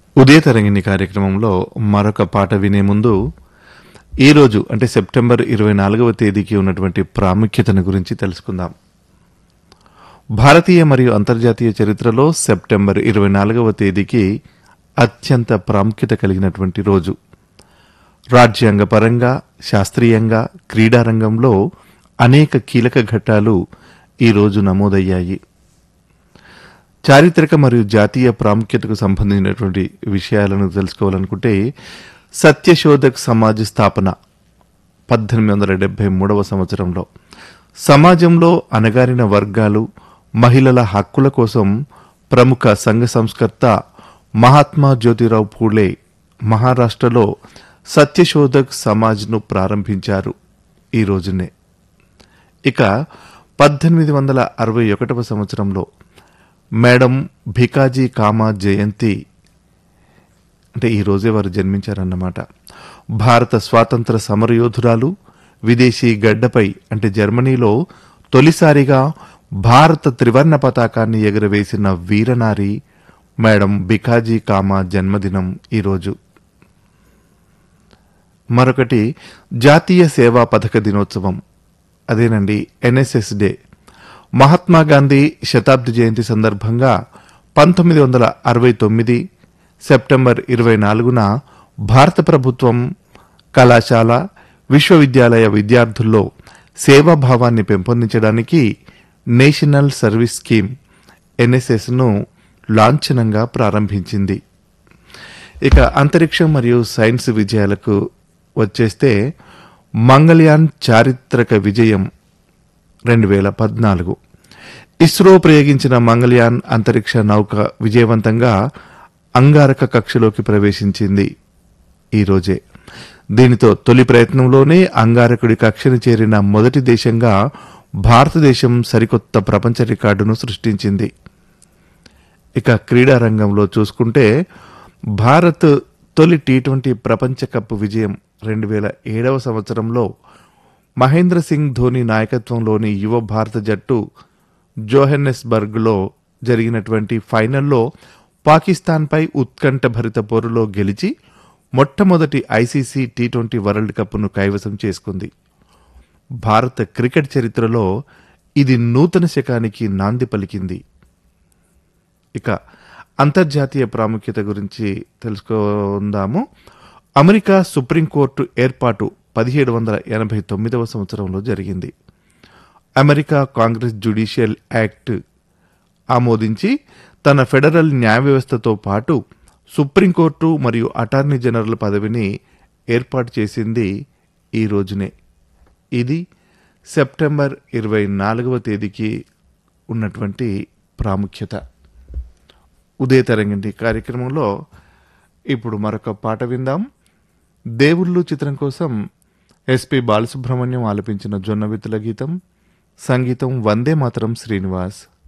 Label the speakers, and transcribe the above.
Speaker 1: ఉదయ తరంగిణి కార్యక్రమంలో మరొక పాట వినే ముందు ఈ రోజు అంటే సెప్టెంబర్ ఇరవై నాలుగవ తేదీకి ఉన్నటువంటి ప్రాముఖ్యతను గురించి తెలుసుకుందాం భారతీయ మరియు అంతర్జాతీయ చరిత్రలో సెప్టెంబర్ ఇరవై నాలుగవ తేదీకి అత్యంత ప్రాముఖ్యత కలిగినటువంటి రోజు రాజ్యాంగ పరంగా శాస్త్రీయంగా క్రీడా రంగంలో అనేక కీలక ఘట్టాలు ఈ రోజు నమోదయ్యాయి చారిత్రక మరియు జాతీయ ప్రాముఖ్యతకు సంబంధించినటువంటి విషయాలను తెలుసుకోవాలనుకుంటే సత్యశోధక్ సమాజ్ స్థాపన పద్దెనిమిది వందల డెబ్బై మూడవ సంవత్సరంలో సమాజంలో అణగారిన వర్గాలు మహిళల హక్కుల కోసం ప్రముఖ సంఘ సంస్కర్త మహాత్మా జ్యోతిరావు పూలే మహారాష్ట్రలో సత్యశోధక్ సమాజ్ను ప్రారంభించారు ఈ రోజునే ఇక పద్దెనిమిది వందల అరవై ఒకటవ సంవత్సరంలో మేడం భికాజీ కామా జయంతి అంటే ఈ రోజే వారు జన్మించారన్నమాట భారత స్వాతంత్ర సమరయోధురాలు విదేశీ గడ్డపై అంటే జర్మనీలో తొలిసారిగా భారత త్రివర్ణ పతాకాన్ని ఎగురవేసిన వీరనారి మేడం బికాజీ కామా జన్మదినం ఈరోజు మరొకటి జాతీయ సేవా పథక దినోత్సవం అదేనండి ఎన్ఎస్ఎస్ డే మహాత్మా గాంధీ శతాబ్ది జయంతి సందర్భంగా పంతొమ్మిది వందల అరవై తొమ్మిది సెప్టెంబర్ ఇరవై నాలుగున భారత ప్రభుత్వం కళాశాల విశ్వవిద్యాలయ విద్యార్థుల్లో సేవాభావాన్ని పెంపొందించడానికి నేషనల్ సర్వీస్ స్కీమ్ ఎన్ఎస్ఎస్ను లాంఛనంగా ప్రారంభించింది ఇక అంతరిక్షం మరియు సైన్స్ విజయాలకు వచ్చేస్తే మంగళయాన్ చారిత్రక విజయం రెండు వేల పద్నాలుగు ఇస్రో ప్రయోగించిన మంగళయాన్ అంతరిక్ష నౌక విజయవంతంగా అంగారక కక్షలోకి ప్రవేశించింది ఈ రోజే దీనితో తొలి ప్రయత్నంలోనే అంగారకుడి కక్షను చేరిన మొదటి దేశంగా భారతదేశం సరికొత్త ప్రపంచ రికార్డును సృష్టించింది ఇక క్రీడా రంగంలో చూసుకుంటే భారత్ తొలి టీ ట్వంటీ ప్రపంచ కప్ విజయం రెండు వేల ఏడవ సంవత్సరంలో మహేంద్ర సింగ్ ధోని నాయకత్వంలోని యువ భారత జట్టు జోహెన్నెస్బర్గ్లో జరిగినటువంటి ఫైనల్లో పాకిస్తాన్పై ఉత్కంఠభరిత పోరులో గెలిచి మొట్టమొదటి ఐసీసీ టీ ట్వంటీ వరల్డ్ కప్ను కైవసం చేసుకుంది భారత క్రికెట్ చరిత్రలో ఇది నూతన శకానికి నాంది పలికింది ఇక అంతర్జాతీయ ప్రాముఖ్యత గురించి తెలుసుకుందాము అమెరికా సుప్రీంకోర్టు ఏర్పాటు పదిహేడు వందల ఎనభై తొమ్మిదవ సంవత్సరంలో జరిగింది అమెరికా కాంగ్రెస్ జ్యుడిషియల్ యాక్ట్ ఆమోదించి తన ఫెడరల్ న్యాయ వ్యవస్థతో పాటు సుప్రీంకోర్టు మరియు అటార్నీ జనరల్ పదవిని ఏర్పాటు చేసింది ఈ రోజునే ఇది సెప్టెంబర్ ఇరవై నాలుగవ తేదీకి ఉన్నటువంటి ప్రాముఖ్యత ఉదయ తరంగిణి కార్యక్రమంలో ఇప్పుడు మరొక పాట విందాం దేవుళ్ళు చిత్రం కోసం ఎస్పి బాలసుబ్రహ్మణ్యం ఆలపించిన జొన్నవిత్తుల గీతం సంగీతం వందే మాతరం శ్రీనివాస్